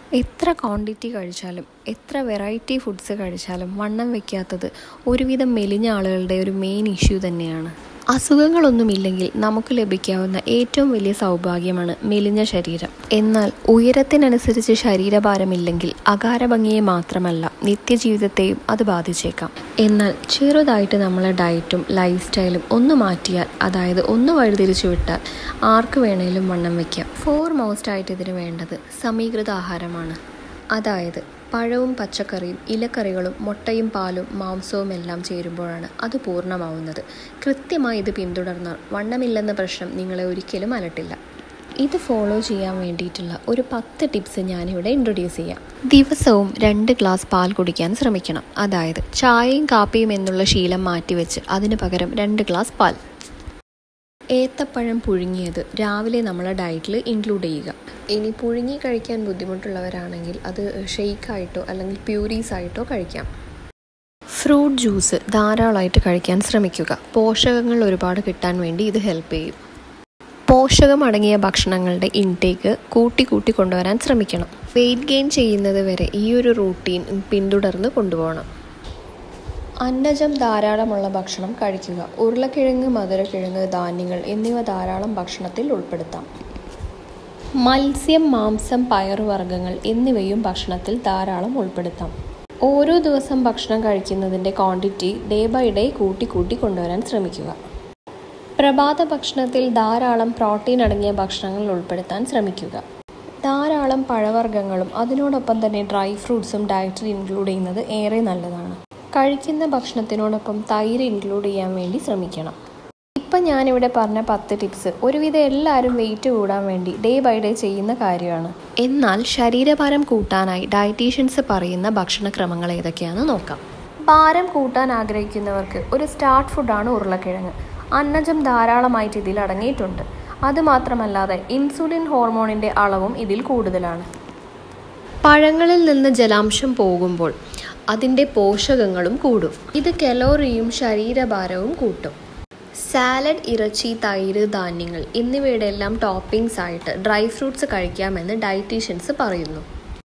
എത്ര ക്വാണ്ടിറ്റി കഴിച്ചാലും എത്ര വെറൈറ്റി ഫുഡ്സ് കഴിച്ചാലും വണ്ണം വെക്കാത്തത് ഒരുവിധം മെലിഞ്ഞ ആളുകളുടെ ഒരു മെയിൻ ഇഷ്യൂ തന്നെയാണ് അസുഖങ്ങളൊന്നുമില്ലെങ്കിൽ നമുക്ക് ലഭിക്കാവുന്ന ഏറ്റവും വലിയ സൗഭാഗ്യമാണ് മെലിഞ്ഞ ശരീരം എന്നാൽ ഉയരത്തിനനുസരിച്ച് ശരീരഭാരമില്ലെങ്കിൽ അകാരഭംഗിയെ മാത്രമല്ല നിത്യജീവിതത്തെയും അത് ബാധിച്ചേക്കാം എന്നാൽ ചെറുതായിട്ട് നമ്മളെ ഡയറ്റും ലൈഫ് സ്റ്റൈലും ഒന്ന് മാറ്റിയാൽ അതായത് ഒന്ന് വഴിതിരിച്ചു വിട്ടാൽ ആർക്ക് വേണേലും വണ്ണം വയ്ക്കാം ഫോർ മോസ്റ്റ് ആയിട്ട് ഇതിന് വേണ്ടത് സമീകൃത ആഹാരമാണ് അതായത് പഴവും പച്ചക്കറിയും ഇലക്കറികളും മുട്ടയും പാലും മാംസവും എല്ലാം ചേരുമ്പോഴാണ് അത് പൂർണ്ണമാവുന്നത് കൃത്യമായി ഇത് പിന്തുടർന്നാൽ വണ്ണമില്ലെന്ന പ്രശ്നം നിങ്ങളെ ഒരിക്കലും അലട്ടില്ല ഇത് ഫോളോ ചെയ്യാൻ വേണ്ടിയിട്ടുള്ള ഒരു പത്ത് ടിപ്സ് ഞാനിവിടെ ഇൻട്രൊഡ്യൂസ് ചെയ്യാം ദിവസവും രണ്ട് ഗ്ലാസ് പാൽ കുടിക്കാൻ ശ്രമിക്കണം അതായത് ചായയും കാപ്പിയും എന്നുള്ള ശീലം മാറ്റിവെച്ച് അതിന് പകരം രണ്ട് ഗ്ലാസ് പാൽ ഏത്തപ്പഴം പുഴുങ്ങിയത് രാവിലെ നമ്മളെ ഡയറ്റിൽ ഇൻക്ലൂഡ് ചെയ്യുക ഇനി പുഴുങ്ങി കഴിക്കാൻ ബുദ്ധിമുട്ടുള്ളവരാണെങ്കിൽ അത് ഷെയ്ക്കായിട്ടോ അല്ലെങ്കിൽ പ്യൂരീസ് ആയിട്ടോ കഴിക്കാം ഫ്രൂട്ട് ജ്യൂസ് ധാരാളമായിട്ട് കഴിക്കാൻ ശ്രമിക്കുക പോഷകങ്ങൾ ഒരുപാട് കിട്ടാൻ വേണ്ടി ഇത് ഹെൽപ്പ് ചെയ്യും പോഷകം അടങ്ങിയ ഭക്ഷണങ്ങളുടെ ഇൻടേക്ക് കൂട്ടി കൂട്ടി കൊണ്ടുവരാൻ ശ്രമിക്കണം വെയിറ്റ് ഗെയിൻ ചെയ്യുന്നത് വരെ ഈ ഒരു റൂട്ടീൻ പിന്തുടർന്ന് കൊണ്ടുപോകണം അന്നജം ധാരാളമുള്ള ഭക്ഷണം കഴിക്കുക ഉരുളക്കിഴങ്ങ് മധുരക്കിഴങ്ങ് ധാന്യങ്ങൾ എന്നിവ ധാരാളം ഭക്ഷണത്തിൽ ഉൾപ്പെടുത്താം മത്സ്യം മാംസം പയറുവർഗ്ഗങ്ങൾ എന്നിവയും ഭക്ഷണത്തിൽ ധാരാളം ഉൾപ്പെടുത്താം ഓരോ ദിവസം ഭക്ഷണം കഴിക്കുന്നതിൻ്റെ ക്വാണ്ടിറ്റി ഡേ ബൈ ഡേ കൂട്ടി കൂട്ടി കൊണ്ടുവരാൻ ശ്രമിക്കുക പ്രഭാത ഭക്ഷണത്തിൽ ധാരാളം പ്രോട്ടീൻ അടങ്ങിയ ഭക്ഷണങ്ങൾ ഉൾപ്പെടുത്താൻ ശ്രമിക്കുക ധാരാളം പഴവർഗ്ഗങ്ങളും അതിനോടൊപ്പം തന്നെ ഡ്രൈ ഫ്രൂട്ട്സും ഡയറ്റിൽ ഇൻക്ലൂഡ് ചെയ്യുന്നത് ഏറെ നല്ലതാണ് കഴിക്കുന്ന ഭക്ഷണത്തിനോടൊപ്പം തൈര് ഇൻക്ലൂഡ് ചെയ്യാൻ വേണ്ടി ശ്രമിക്കണം ഇപ്പം ഞാനിവിടെ പറഞ്ഞ പത്ത് ടിപ്സ് ഒരുവിധം എല്ലാവരും വെയിറ്റ് കൂടാൻ വേണ്ടി ഡേ ബൈ ഡേ ചെയ്യുന്ന കാര്യമാണ് എന്നാൽ ശരീരഭാരം കൂട്ടാനായി ഡയറ്റീഷ്യൻസ് പറയുന്ന ഭക്ഷണക്രമങ്ങൾ ഏതൊക്കെയാണെന്ന് നോക്കാം ഭാരം കൂട്ടാൻ ആഗ്രഹിക്കുന്നവർക്ക് ഒരു സ്റ്റാർട്ട് ഫുഡാണ് ഉരുളക്കിഴങ്ങ് അന്നജം ധാരാളമായിട്ട് ഇതിൽ അടങ്ങിയിട്ടുണ്ട് അതുമാത്രമല്ലാതെ ഇൻസുലിൻ ഹോർമോണിൻ്റെ അളവും ഇതിൽ കൂടുതലാണ് പഴങ്ങളിൽ നിന്ന് ജലാംശം പോകുമ്പോൾ അതിൻ്റെ പോഷകങ്ങളും കൂടും ഇത് കലോറിയും ശരീരഭാരവും കൂട്ടും സാലഡ് ഇറച്ചി തൈര് ധാന്യങ്ങൾ എന്നിവയുടെ എല്ലാം ടോപ്പിംഗ്സ് ആയിട്ട് ഡ്രൈ ഫ്രൂട്ട്സ് കഴിക്കാമെന്ന് ഡയറ്റീഷ്യൻസ് പറയുന്നു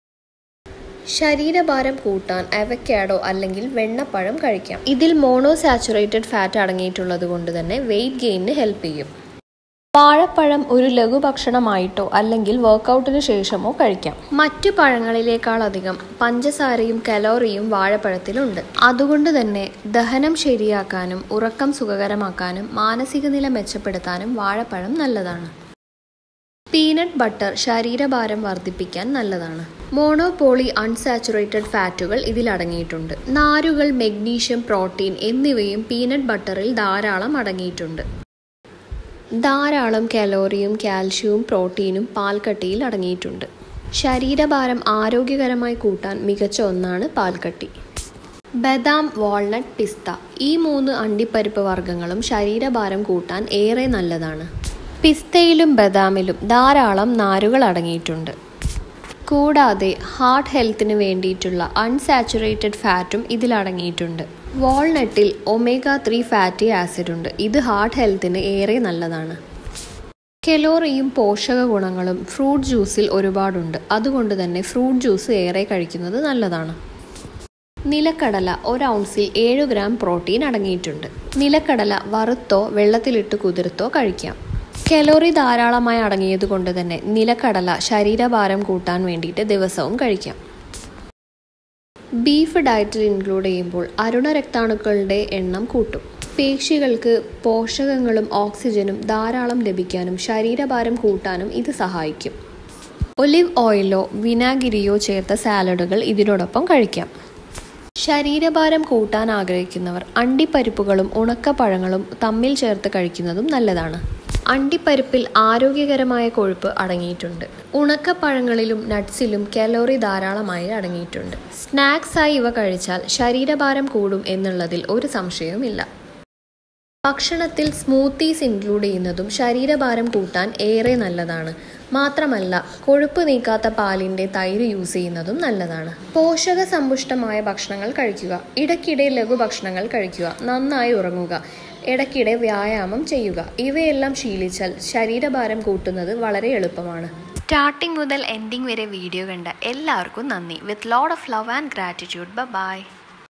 ശരീരഭാരം കൂട്ടാൻ അവക്കാഡോ അല്ലെങ്കിൽ വെണ്ണപ്പഴം കഴിക്കാം ഇതിൽ മോണോ സാച്ചുറേറ്റഡ് ഫാറ്റ് അടങ്ങിയിട്ടുള്ളത് കൊണ്ട് തന്നെ വെയിറ്റ് ഗെയിനിന് ഹെൽപ്പ് ചെയ്യും വാഴപ്പഴം ഒരു ലഘുഭക്ഷണമായിട്ടോ അല്ലെങ്കിൽ വർക്കൗട്ടിന് ശേഷമോ കഴിക്കാം മറ്റു പഴങ്ങളിലേക്കാളധികം പഞ്ചസാരയും കലോറിയും വാഴപ്പഴത്തിലുണ്ട് അതുകൊണ്ട് തന്നെ ദഹനം ശരിയാക്കാനും ഉറക്കം സുഖകരമാക്കാനും മാനസിക നില മെച്ചപ്പെടുത്താനും വാഴപ്പഴം നല്ലതാണ് പീനട്ട് ബട്ടർ ശരീരഭാരം വർദ്ധിപ്പിക്കാൻ നല്ലതാണ് മോണോപോളി അൺസാച്ചുറേറ്റഡ് ഫാറ്റുകൾ ഇതിൽ അടങ്ങിയിട്ടുണ്ട് നാരുകൾ മെഗ്നീഷ്യം പ്രോട്ടീൻ എന്നിവയും പീനട്ട് ബട്ടറിൽ ധാരാളം അടങ്ങിയിട്ടുണ്ട് ധാരാളം കലോറിയും കാൽഷ്യവും പ്രോട്ടീനും പാൽക്കട്ടിയിൽ അടങ്ങിയിട്ടുണ്ട് ശരീരഭാരം ആരോഗ്യകരമായി കൂട്ടാൻ മികച്ച ഒന്നാണ് പാൽക്കട്ടി ബദാം വാൾനട്ട് പിസ്ത ഈ മൂന്ന് അണ്ടിപ്പരിപ്പ് വർഗ്ഗങ്ങളും ശരീരഭാരം കൂട്ടാൻ ഏറെ നല്ലതാണ് പിസ്തയിലും ബദാമിലും ധാരാളം നാരുകൾ അടങ്ങിയിട്ടുണ്ട് കൂടാതെ ഹാർട്ട് ഹെൽത്തിന് വേണ്ടിയിട്ടുള്ള അൺസാച്ചുറേറ്റഡ് ഫാറ്റും ഇതിൽ അടങ്ങിയിട്ടുണ്ട് വാൾനട്ടിൽ ഒമേഗ ത്രീ ഫാറ്റി ആസിഡ് ഉണ്ട് ഇത് ഹാർട്ട് ഹെൽത്തിന് ഏറെ നല്ലതാണ് കലോറിയും പോഷക ഗുണങ്ങളും ഫ്രൂട്ട് ജ്യൂസിൽ ഒരുപാടുണ്ട് അതുകൊണ്ട് തന്നെ ഫ്രൂട്ട് ജ്യൂസ് ഏറെ കഴിക്കുന്നത് നല്ലതാണ് നിലക്കടല ഒരു ഔൺസിൽ ഏഴ് ഗ്രാം പ്രോട്ടീൻ അടങ്ങിയിട്ടുണ്ട് നിലക്കടല വറുത്തോ വെള്ളത്തിലിട്ട് കുതിർത്തോ കഴിക്കാം കലോറി ധാരാളമായി അടങ്ങിയത് കൊണ്ട് തന്നെ നിലക്കടല ശരീരഭാരം കൂട്ടാൻ വേണ്ടിയിട്ട് ദിവസവും കഴിക്കാം ബീഫ് ഡയറ്റിൽ ഇൻക്ലൂഡ് ചെയ്യുമ്പോൾ അരുണരക്താണുക്കളുടെ എണ്ണം കൂട്ടും പേശികൾക്ക് പോഷകങ്ങളും ഓക്സിജനും ധാരാളം ലഭിക്കാനും ശരീരഭാരം കൂട്ടാനും ഇത് സഹായിക്കും ഒലിവ് ഓയിലോ വിനാഗിരിയോ ചേർത്ത സാലഡുകൾ ഇതിനോടൊപ്പം കഴിക്കാം ശരീരഭാരം കൂട്ടാൻ ആഗ്രഹിക്കുന്നവർ അണ്ടിപ്പരിപ്പുകളും ഉണക്കപ്പഴങ്ങളും തമ്മിൽ ചേർത്ത് കഴിക്കുന്നതും നല്ലതാണ് അണ്ടിപ്പരിപ്പിൽ ആരോഗ്യകരമായ കൊഴുപ്പ് അടങ്ങിയിട്ടുണ്ട് ഉണക്കപ്പഴങ്ങളിലും നട്ട്സിലും കലോറി ധാരാളമായി അടങ്ങിയിട്ടുണ്ട് സ്നാക്സായി ഇവ കഴിച്ചാൽ ശരീരഭാരം കൂടും എന്നുള്ളതിൽ ഒരു സംശയവുമില്ല ഭക്ഷണത്തിൽ സ്മൂത്തീസ് ഇൻക്ലൂഡ് ചെയ്യുന്നതും ശരീരഭാരം കൂട്ടാൻ ഏറെ നല്ലതാണ് മാത്രമല്ല കൊഴുപ്പ് നീക്കാത്ത പാലിൻ്റെ തൈര് യൂസ് ചെയ്യുന്നതും നല്ലതാണ് പോഷക സമ്പുഷ്ടമായ ഭക്ഷണങ്ങൾ കഴിക്കുക ഇടയ്ക്കിടെ ലഘുഭക്ഷണങ്ങൾ കഴിക്കുക നന്നായി ഉറങ്ങുക ഇടയ്ക്കിടെ വ്യായാമം ചെയ്യുക ഇവയെല്ലാം ശീലിച്ചാൽ ശരീരഭാരം കൂട്ടുന്നത് വളരെ എളുപ്പമാണ് സ്റ്റാർട്ടിംഗ് മുതൽ എൻഡിങ് വരെ വീഡിയോ കണ്ട എല്ലാവർക്കും നന്ദി with load of love and gratitude by